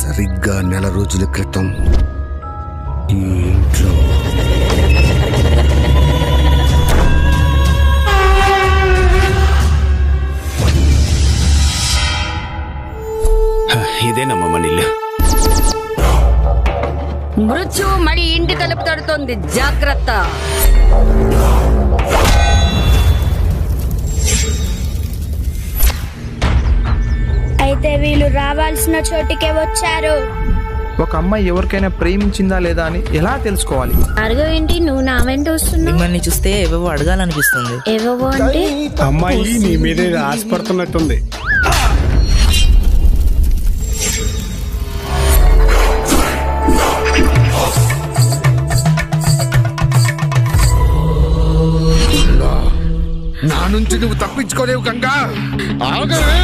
సరిగ్గా నెల రోజుల క్రితం ఈ ఇంట్లో ఇదేనమ్మా మన ఇల్లు మృత్యు మడి ఇంటి తలుపు తడుతోంది జాగ్రత్త అయితే వీళ్ళు రావాల్సిన చోటికే వచ్చారు ఒక అమ్మాయి ఎవరికైనా ప్రేమించిందా లేదా అని ఎలా తెలుసుకోవాలి అరుగు ఏంటి నువ్వు నా వెంట వస్తున్నావు మిమ్మల్ని చూస్తే ఏవేవో అడగాలనిపిస్తుంది ఏవో అంటే అమ్మాయి నీ మీదే ఆశపడుతున్నట్టుంది నా నుంచి నువ్వు తప్పించుకోలేవు గంగా ఆగవే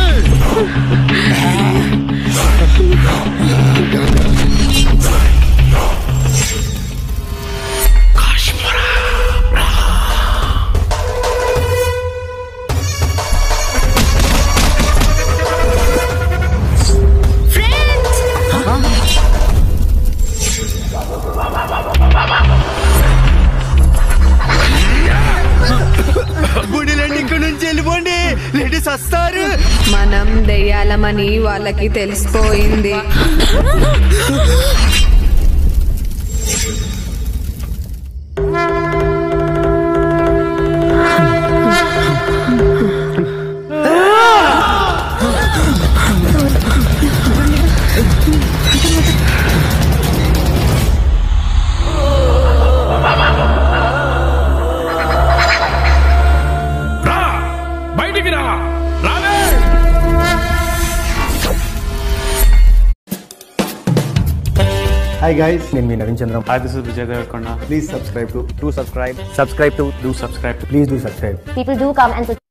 ఇక్కడ నుంచి వెళ్ళిపోండి లేడీస్ వస్తారు మనం దెయ్యాలమని వాళ్ళకి తెలిసిపోయింది రా బయటికి రా రావే హాయ్ గైస్ నేను మీ Naveen Chandram Hi, this is Vijay Devarkonda. Please subscribe to to subscribe Subscribe to do subscribe to please do subscribe people do come and